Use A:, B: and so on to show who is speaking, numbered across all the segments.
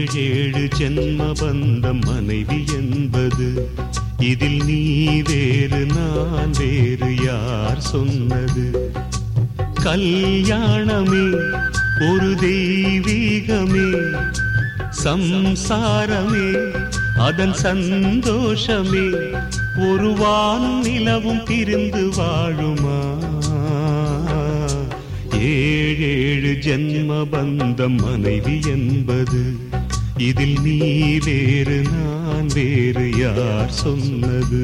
A: ஏழேழு ஜென்ம பந்தம் மனைவி என்பது இதில் நீ வேறு நான் வேறு யார் சொன்னது கல்யாணமே ஒரு தெய்வீகமே சம்சாரமே அதன் சந்தோஷமே ஒரு வானும் நிலவும் பிரிந்து வாழுமா ஏழேழு ஜென்ம பந்தம் மனைவி என்பது இதில் நீ வேறு நான் வேறு யார் சொன்னது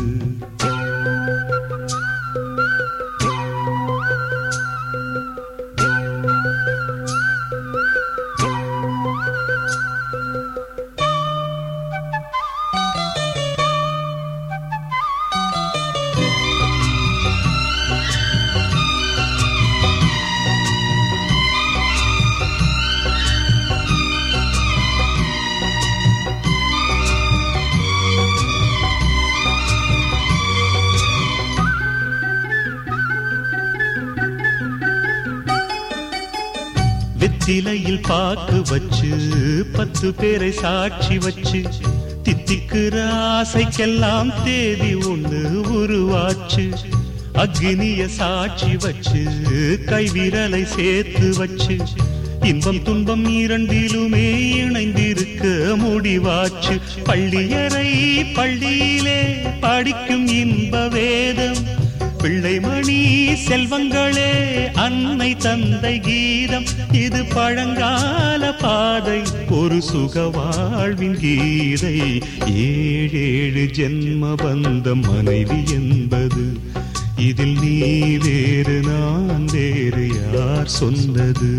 A: வெத்திலையில் பாக்கு வச்சு பத்து பேரை சாட்சி வச்சு தித்திக்கிற ஆசைக்கெல்லாம் தேதி ஒண்ணு உருவாச்சு அக்னிய சாட்சி வச்சு கைவிரலை சேர்த்து வச்சு இன்பம் துன்பம் இரண்டிலுமே இணைந்திருக்க முடிவாச்சு பள்ளியறை பள்ளியிலே படிக்கும் இன்ப வேதம் பிள்ளைமணி செல்வங்களே அன்னை தந்தை கீதம் இது பழங்கால பாதை ஒரு சுக வாழ்வின் கீதை ஏழேழு ஜென்ம பந்தம் மனைவி என்பது இதில் நீ வேறு நான் வேறு யார் சொன்னது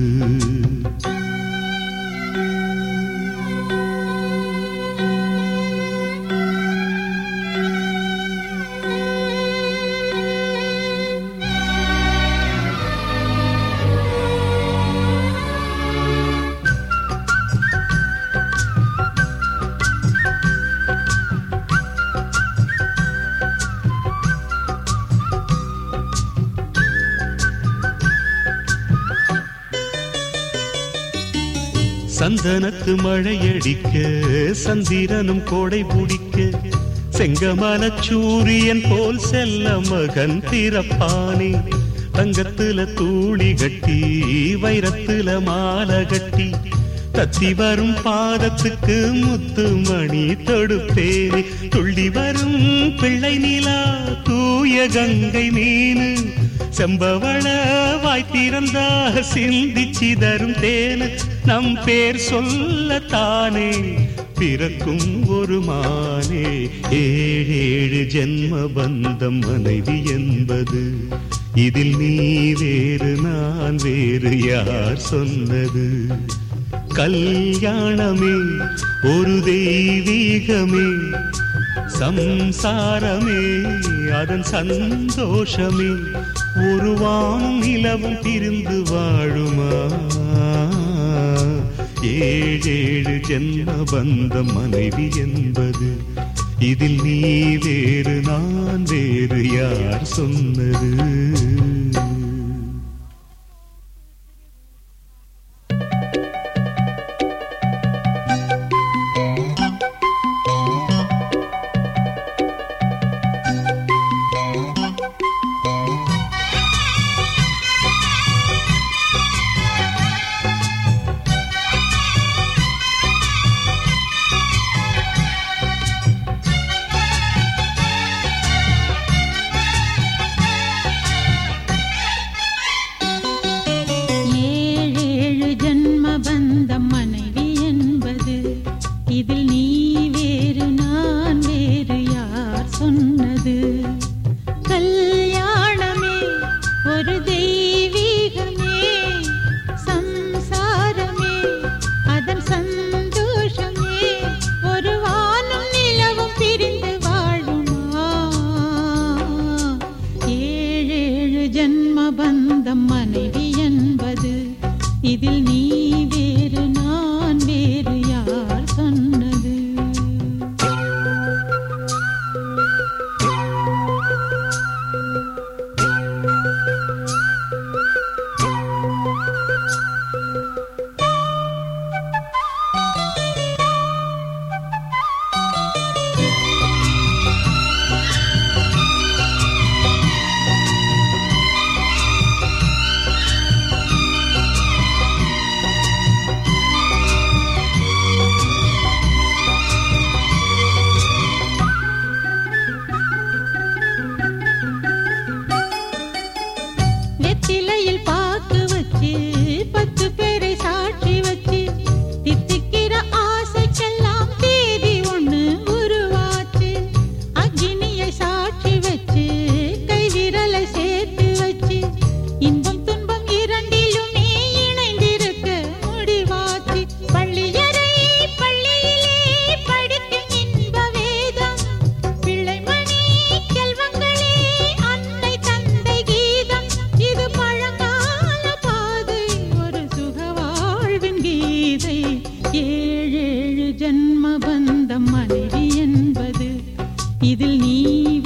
A: சந்தனத்து மழையடிக்க சந்திரனும் கோடை பிடிக்க செங்கமல சூரியன் போல் செல்ல மகன் பிறப்பானே தங்கத்துல தூளி கட்டி வைரத்துல மாலை கட்டி தத்தி வரும் பாதத்துக்கு முத்து மணி தொடுப்பேனே துள்ளி வரும் பிள்ளை நிலா தூய கங்கை மீனு செம்பவள வாய் திறந்தா சிந்திச்சி தரும் தேனு நம் பேர் சொல்லத்தானே பிறக்கும் ஒரு மானே ஏழேழு ஜென்ம பந்தம் மனைவி என்பது இதில் நீ வேறு நான் வேறு யார் சொன்னது கல்யாணமே ஒரு தெய்வீகமே சம்சாரமே அதன் சந்தோஷமே ஒரு வானும் நிலவும் பிரிந்து வாழுமா ஏழேழு ஜென்ம பந்தம் மனைவி என்பது இதில் நீ வேறு நான் வேறு யார் சொன்னது
B: ஜன்ம பந்தம் மனைவி என்பது இதில் நீ